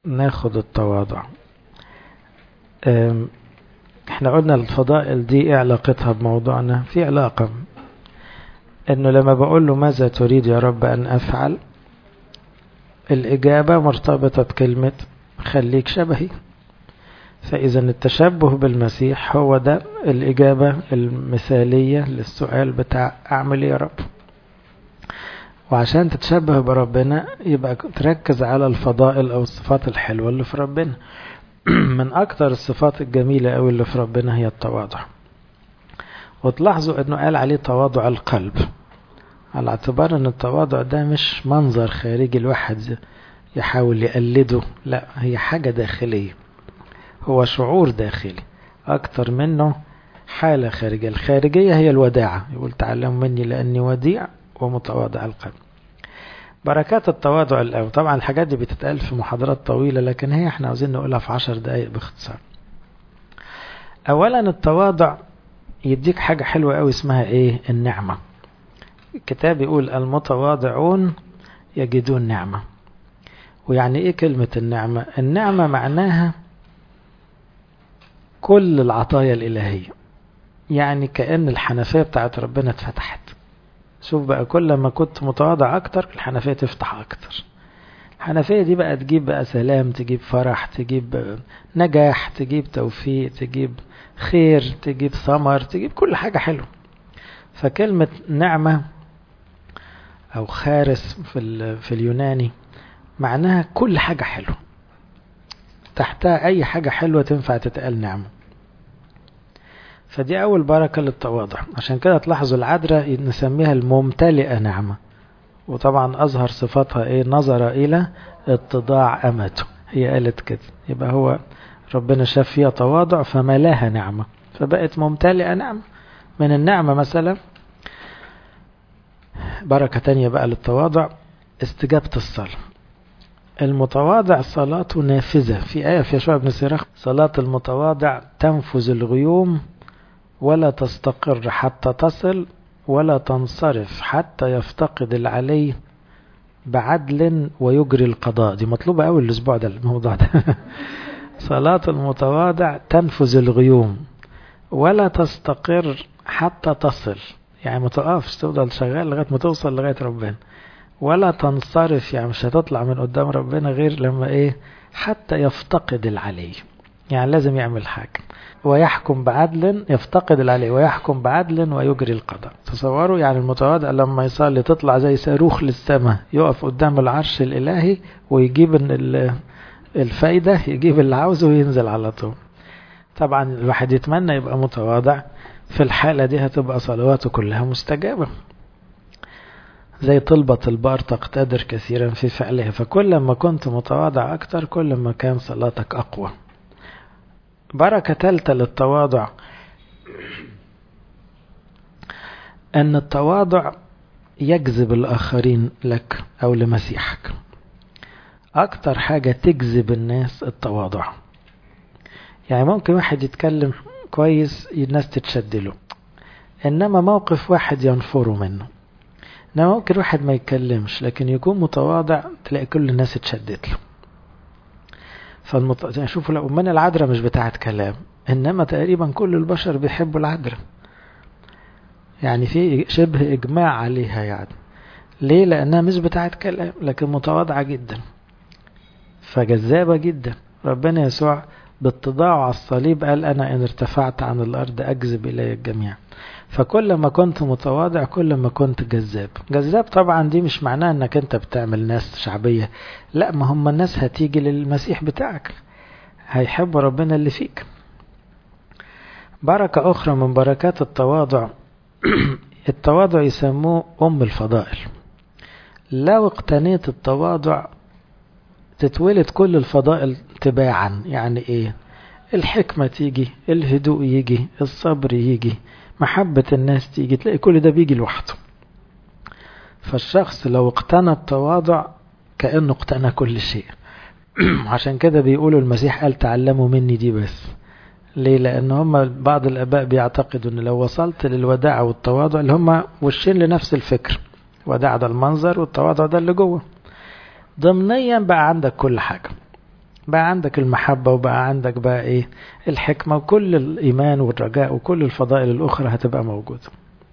ناخد التواضع احنا قلنا الفضائل دي ايه علاقتها بموضوعنا في علاقة انه لما بقول له ماذا تريد يا رب ان افعل الاجابة مرتبطة بكلمة خليك شبهي فاذا التشبه بالمسيح هو ده الاجابة المثالية للسؤال بتاع اعمل ايه يا رب وعشان تتشبه بربنا يبقى تركز على الفضائل او الصفات الحلوة اللي في ربنا من اكتر الصفات الجميلة اوي اللي في ربنا هي التواضع وتلاحظوا انه قال عليه تواضع القلب على اعتبار ان التواضع ده مش منظر خارجي الواحد يحاول يقلده لا هي حاجة داخلية هو شعور داخلي اكتر منه حالة خارجية الخارجية هي الوداعة يقول تعلموا مني لاني وديع ومتواضع القلب بركات التواضع الأول طبعا الحاجات دي بتتقال في محاضرات طويلة لكن هي احنا عاوزين نقولها في عشر دقايق باختصار أولا التواضع يديك حاجة حلوة أوي اسمها ايه النعمة الكتاب يقول المتواضعون يجدون نعمة ويعني ايه كلمة النعمة النعمة معناها كل العطايا الإلهية يعني كأن الحنفية بتاعت ربنا اتفتحت شوف بقى كل ما كنت متواضع اكتر الحنفية تفتح اكتر الحنفية دي بقى تجيب بقى سلام تجيب فرح تجيب نجاح تجيب توفيق تجيب خير تجيب ثمر تجيب كل حاجة حلوة فكلمة نعمة او خارس في, في اليوناني معناها كل حاجة حلوة تحتها اي حاجة حلوة تنفع تتقال نعمة فدي أول بركة للتواضع عشان كده تلاحظوا العذراء نسميها الممتلئة نعمة وطبعا أظهر صفاتها إيه نظر إلى اتضاع أمته هي قالت كده يبقى هو ربنا شاف فيها تواضع فملاها نعمة فبقت ممتلئة نعمة من النعمة مثلا بركة تانية بقى للتواضع استجابة الصلاة المتواضع صلاته نافذة في آية في يشوع بن سيراخ صلاة المتواضع تنفذ الغيوم ولا تستقر حتى تصل ولا تنصرف حتى يفتقد العلي بعدل ويجري القضاء دي مطلوبة أول الأسبوع ده الموضوع ده صلاة المتواضع تنفذ الغيوم ولا تستقر حتى تصل يعني ما تقفش تفضل شغال لغاية ما توصل لغاية ربنا ولا تنصرف يعني مش هتطلع من قدام ربنا غير لما ايه حتى يفتقد العلي يعني لازم يعمل حاجة ويحكم بعدل يفتقد العلي ويحكم بعدل ويجري القضاء تصوروا يعني المتواضع لما يصلي تطلع زي صاروخ للسماء يقف قدام العرش الإلهي ويجيب الفايدة يجيب اللي عاوزه وينزل على طول طبعا الواحد يتمنى يبقى متواضع في الحالة دي هتبقى صلواته كلها مستجابة زي طلبة البار تقتدر كثيرا في فعلها فكل ما كنت متواضع أكتر كل ما كان صلاتك أقوى بركة ثالثة للتواضع أن التواضع يجذب الآخرين لك أو لمسيحك أكتر حاجة تجذب الناس التواضع يعني ممكن واحد يتكلم كويس الناس تتشد له إنما موقف واحد ينفره منه انما ممكن واحد ما يتكلمش لكن يكون متواضع تلاقي كل الناس اتشدت له فالمت... شوفوا لو من العذراء مش بتاعت كلام انما تقريبا كل البشر بيحبوا العذراء يعني في شبه اجماع عليها يعني ليه لانها مش بتاعت كلام لكن متواضعة جدا فجذابة جدا ربنا يسوع باتضاعه على الصليب قال انا ان ارتفعت عن الارض اجذب الي الجميع فكل ما كنت متواضع كل ما كنت جذاب جذاب طبعا دي مش معناها انك انت بتعمل ناس شعبية لا ما هم الناس هتيجي للمسيح بتاعك هيحبوا ربنا اللي فيك بركة أخرى من بركات التواضع التواضع يسموه أم الفضائل لو اقتنيت التواضع تتولد كل الفضائل تباعا يعني ايه الحكمة تيجي الهدوء يجي الصبر يجي محبة الناس تيجي تلاقي كل ده بيجي لوحده فالشخص لو اقتنى التواضع كأنه اقتنى كل شيء عشان كده بيقولوا المسيح قال تعلموا مني دي بس ليه لأن هم بعض الآباء بيعتقدوا أن لو وصلت للوداعة والتواضع اللي هم وشين لنفس الفكر وداعة ده المنظر والتواضع ده اللي جوه ضمنيا بقى عندك كل حاجة بقى عندك المحبة وبقى عندك بقى ايه الحكمة وكل الإيمان والرجاء وكل الفضائل الأخرى هتبقى موجودة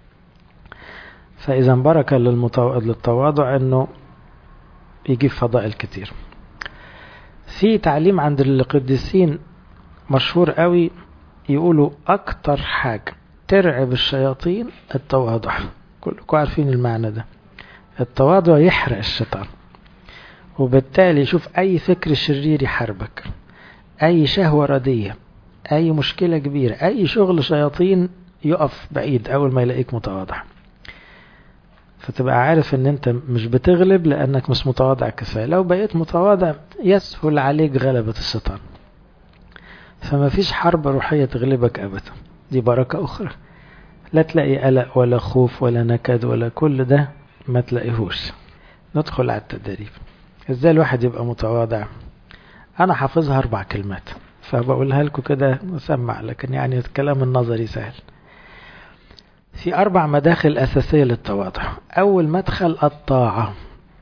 فإذا بركة للتواضع أنه يجيب فضائل كتير في تعليم عند القديسين مشهور قوي يقولوا أكتر حاجة ترعب الشياطين التواضع كلكم عارفين المعنى ده التواضع يحرق الشيطان وبالتالي شوف أي فكر شرير يحاربك أي شهوة ردية أي مشكلة كبيرة أي شغل شياطين يقف بعيد أول ما يلاقيك متواضع فتبقى عارف ان انت مش بتغلب لانك مش متواضع كفاية لو بقيت متواضع يسهل عليك غلبة الشيطان فما فيش حرب روحية تغلبك ابدا دي بركة اخرى لا تلاقي قلق ولا خوف ولا نكد ولا كل ده ما تلاقيهوش ندخل على التدريب ازاي الواحد يبقى متواضع انا حافظها اربع كلمات فبقولها لكم كده مسمع لكن يعني الكلام النظري سهل في أربع مداخل أساسية للتواضع أول مدخل الطاعة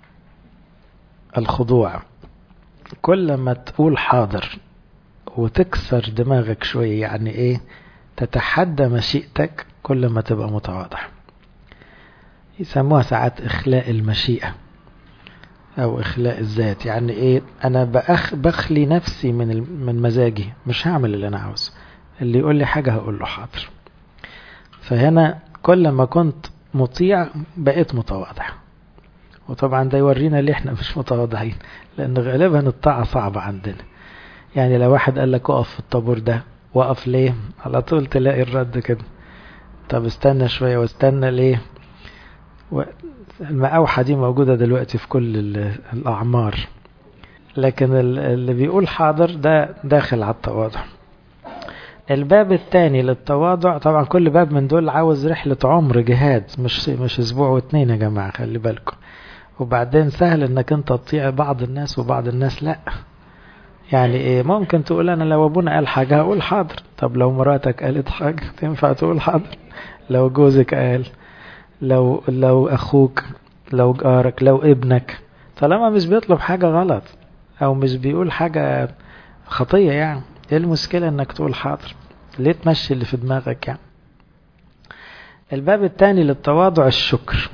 الخضوع كل ما تقول حاضر وتكسر دماغك شوية يعني إيه تتحدى مشيئتك كل ما تبقى متواضع يسموها ساعات إخلاء المشيئة أو إخلاء الذات يعني إيه أنا بأخ بخلي نفسي من من مزاجي مش هعمل اللي أنا عاوزه اللي يقول لي حاجة هقول له حاضر فهنا كل ما كنت مطيع بقيت متواضع وطبعا ده يورينا ليه احنا مش متواضعين لان غالبا الطاعة صعبة عندنا يعني لو واحد قال لك اقف في الطابور ده وقف ليه على طول تلاقي الرد كده طب استنى شوية واستنى ليه و... المقاوحة دي موجودة دلوقتي في كل الأعمار لكن اللي بيقول حاضر ده داخل على التواضع الباب الثاني للتواضع طبعا كل باب من دول عاوز رحلة عمر جهاد مش مش اسبوع واتنين يا جماعة خلي بالكم وبعدين سهل انك انت تطيع بعض الناس وبعض الناس لا يعني ايه ممكن تقول انا لو ابونا قال حاجة هقول حاضر طب لو مراتك قالت حاجة تنفع تقول حاضر لو جوزك قال لو لو اخوك لو جارك لو ابنك طالما مش بيطلب حاجة غلط او مش بيقول حاجة خطية يعني ايه المشكلة انك تقول حاضر ليه تمشي اللي في دماغك يعني الباب الثاني للتواضع الشكر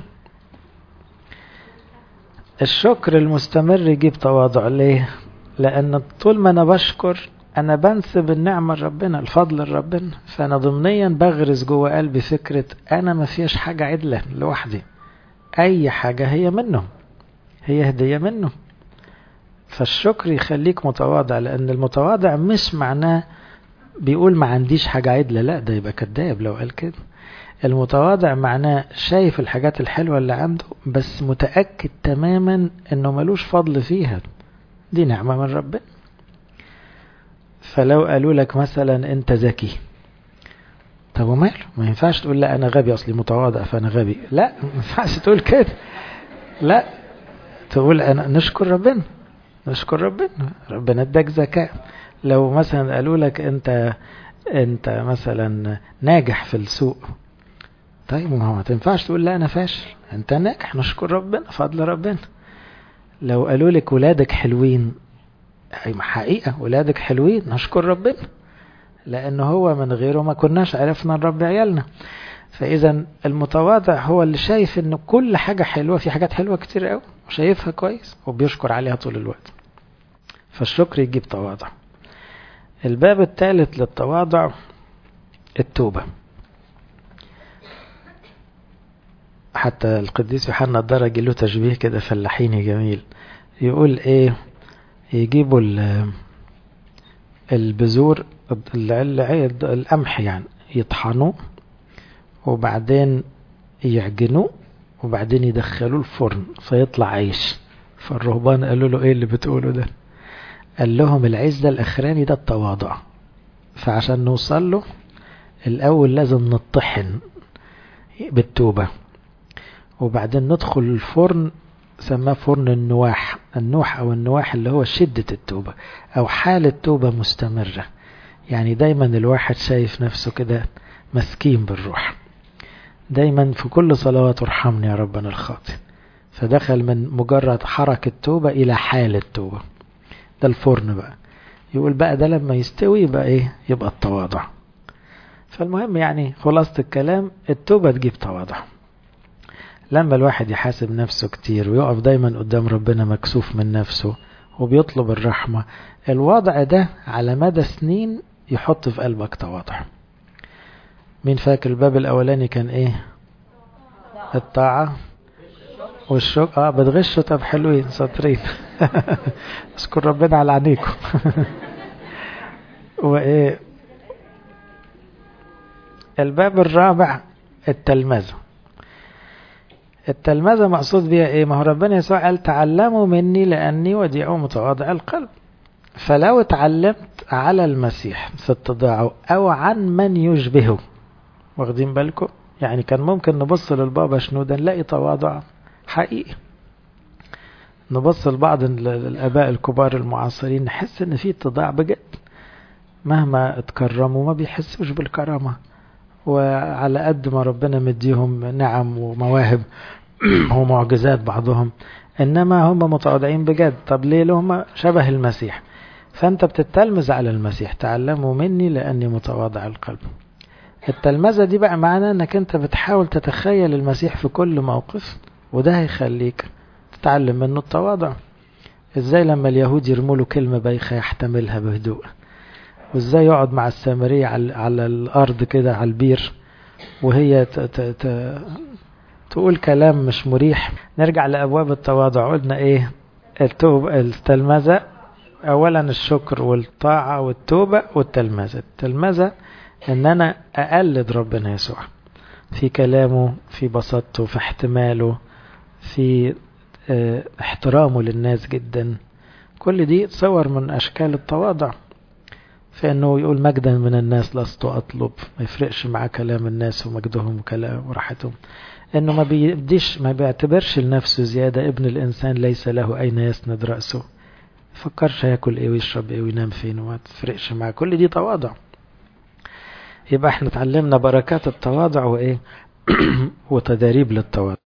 الشكر المستمر يجيب تواضع ليه لان طول ما انا بشكر انا بنسب النعمة لربنا الفضل لربنا فانا ضمنيا بغرس جوه قلبي فكرة انا ما فيش حاجة عدلة لوحدي اي حاجة هي منه هي هدية منه فالشكر يخليك متواضع لأن المتواضع مش معناه بيقول ما عنديش حاجة عدلة لا ده يبقى كذاب لو قال كده المتواضع معناه شايف الحاجات الحلوة اللي عنده بس متأكد تماما انه ملوش فضل فيها دي نعمة من ربنا فلو قالوا لك مثلا انت ذكي طب وماله ما ينفعش تقول لا انا غبي اصلي متواضع فانا غبي لا ما ينفعش تقول كده لا تقول انا نشكر ربنا نشكر ربنا ربنا اداك ذكاء لو مثلا قالوا لك انت انت مثلا ناجح في السوق طيب ما هو ما تنفعش تقول لا انا فاشل انت ناجح نشكر ربنا فضل ربنا لو قالوا لك ولادك حلوين حقيقة ولادك حلوين نشكر ربنا لأن هو من غيره ما كناش عرفنا نربي عيالنا فإذا المتواضع هو اللي شايف إن كل حاجة حلوة في حاجات حلوة كتير قوي وشايفها كويس وبيشكر عليها طول الوقت فالشكر يجيب تواضع الباب الثالث للتواضع التوبة حتى القديس يوحنا الدرجي له تشبيه كده فلاحيني جميل يقول ايه يجيبوا البذور القمح يعني يطحنوه وبعدين يعجنوه وبعدين يدخلوه الفرن فيطلع عيش فالرهبان قالوا له ايه اللي بتقوله ده قال لهم العيش ده الاخراني ده التواضع فعشان نوصل له الاول لازم نطحن بالتوبة وبعدين ندخل الفرن سماه فرن النواح النوح او النواح اللي هو شدة التوبة او حالة توبة مستمرة يعني دايما الواحد شايف نفسه كده مسكين بالروح دايما في كل صلوات ارحمني يا ربنا الخاطئ فدخل من مجرد حركة توبة إلى حالة توبة ده الفرن بقى يقول بقى ده لما يستوي يبقى ايه يبقى التواضع فالمهم يعني خلاصة الكلام التوبة تجيب تواضع لما الواحد يحاسب نفسه كتير ويقف دايما قدام ربنا مكسوف من نفسه وبيطلب الرحمة الوضع ده على مدى سنين يحط في قلبك تواضع مين فاكر الباب الأولاني كان ايه الطاعة والشك اه بتغشوا طب حلوين ساطرين اشكر ربنا على عينيكم وايه الباب الرابع التلمذة التلمذة مقصود بيها ايه ما هو ربنا يسوع قال تعلموا مني لاني وديع متواضع القلب فلو اتعلمت على المسيح في اتضاعه او عن من يشبهه واخدين بالكم يعني كان ممكن نبص للبابا شنودا نلاقي تواضع حقيقي نبص لبعض الاباء الكبار المعاصرين نحس ان في اتضاع بجد مهما اتكرموا ما بيحسوش بالكرامه وعلى قد ما ربنا مديهم نعم ومواهب ومعجزات بعضهم انما هم متواضعين بجد طب ليه هم شبه المسيح فانت بتتلمذ على المسيح تعلموا مني لاني متواضع القلب التلمذة دي بقى معناه انك انت بتحاول تتخيل المسيح في كل موقف وده هيخليك تتعلم منه التواضع ازاي لما اليهود يرموا له كلمة بايخة يحتملها بهدوء وازاي يقعد مع السامرية على, على الارض كده على البير وهي ت ت ت تقول كلام مش مريح نرجع لابواب التواضع قلنا ايه التوبة التلمذة اولا الشكر والطاعة والتوبة والتلمذة التلمذة ان انا اقلد ربنا يسوع في كلامه في بساطته في احتماله في اه احترامه للناس جدا كل دي صور من اشكال التواضع فانه يقول مجدا من الناس لست اطلب ما يفرقش مع كلام الناس ومجدهم وكلام وراحتهم انه ما بيديش ما بيعتبرش لنفسه زياده ابن الانسان ليس له اين يسند راسه فكرش هياكل ايه ويشرب ايه وينام فين وما تفرقش مع كل دي تواضع يبقى احنا اتعلمنا بركات التواضع وايه وتداريب للتواضع